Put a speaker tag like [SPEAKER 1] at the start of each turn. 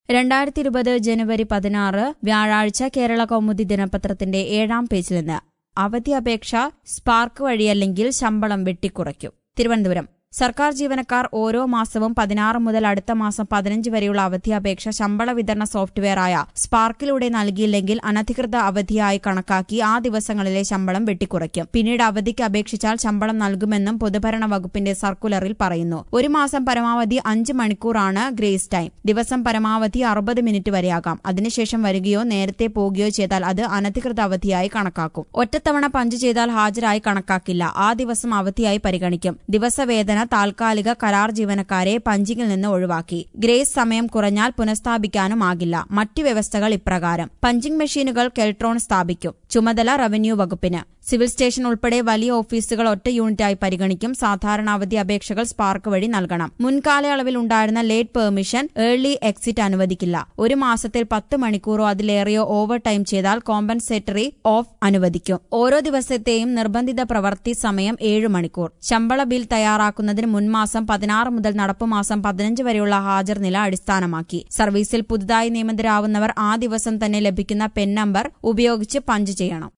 [SPEAKER 1] രണ്ടായിരത്തി ഇരുപത് ജനുവരി പതിനാറ് വ്യാഴാഴ്ച കേരള കൗമുദി ദിനപത്രത്തിന്റെ ഏഴാം പേജിൽ നിന്ന് അവധി അപേക്ഷ സ്പാർക്ക് വഴിയല്ലെങ്കിൽ ശമ്പളം വെട്ടിക്കുറയ്ക്കും തിരുവനന്തപുരം സർക്കാർ ജീവനക്കാർ ഓരോ മാസവും പതിനാറ് മുതൽ അടുത്ത മാസം പതിനഞ്ച് വരെയുള്ള അവധി അപേക്ഷ ശമ്പള വിതരണ സോഫ്റ്റ്വെയറായ സ്പാർക്കിലൂടെ നൽകിയില്ലെങ്കിൽ അനധികൃത അവധിയായി കണക്കാക്കി ആ ദിവസങ്ങളിലെ ശമ്പളം വെട്ടിക്കുറയ്ക്കും പിന്നീട് അവധിക്ക് അപേക്ഷിച്ചാൽ ശമ്പളം നൽകുമെന്നും പൊതുഭരണ വകുപ്പിന്റെ സർക്കുലറിൽ പറയുന്നു ഒരു മാസം പരമാവധി അഞ്ച് മണിക്കൂറാണ് ഗ്രേസ് ടൈം ദിവസം പരമാവധി അറുപത് മിനിറ്റ് വരെയാകാം അതിനുശേഷം വരികയോ നേരത്തെ പോകുകയോ ചെയ്താൽ അത് അനധികൃത അവധിയായി കണക്കാക്കും ഒറ്റത്തവണ പഞ്ച് ചെയ്താൽ ഹാജരായി കണക്കാക്കില്ല ആ ദിവസം അവധിയായി പരിഗണിക്കും ദിവസവേതന താൽക്കാലിക കരാർ ജീവനക്കാരെ പഞ്ചിങ്ങിൽ നിന്ന് ഒഴിവാക്കി ഗ്രേസ് സമയം കുറഞ്ഞാൽ പുനഃസ്ഥാപിക്കാനുമാകില്ല മറ്റു വ്യവസ്ഥകൾ ഇപ്രകാരം പഞ്ചിംഗ് മെഷീനുകൾ കെൽട്രോൺ സ്ഥാപിക്കും ചുമതല റവന്യൂ വകുപ്പിന് സിവിൽ സ്റ്റേഷൻ ഉൾപ്പെടെ വലിയ ഓഫീസുകൾ ഒറ്റ യൂണിറ്റായി പരിഗണിക്കും സാധാരണ അവധി അപേക്ഷകൾ സ്പാർക്ക് വഴി നൽകണം മുൻകാലയളവിൽ ഉണ്ടായിരുന്ന ലേറ്റ് പെർമിഷൻ ഏർലി എക്സിറ്റ് അനുവദിക്കില്ല ഒരു മാസത്തിൽ പത്ത് മണിക്കൂറോ അതിലേറെയോ ഓവർ ടൈം ചെയ്താൽ കോമ്പൻസേറ്ററി ഓഫ് അനുവദിക്കും ഓരോ ദിവസത്തെയും നിർബന്ധിത പ്രവൃത്തി സമയം ഏഴ് മണിക്കൂർ ശമ്പള ബിൽ തയ്യാറാക്കുന്നതിന് മുൻമാസം പതിനാറ് മുതൽ നടപ്പുമാസം പതിനഞ്ച് വരെയുള്ള ഹാജർ നില അടിസ്ഥാനമാക്കി സർവീസിൽ പുതുതായി നിയമിതരാവുന്നവർ ആ ദിവസം തന്നെ ലഭിക്കുന്ന പെൻ നമ്പർ ഉപയോഗിച്ച് പഞ്ച് ചെയ്യണം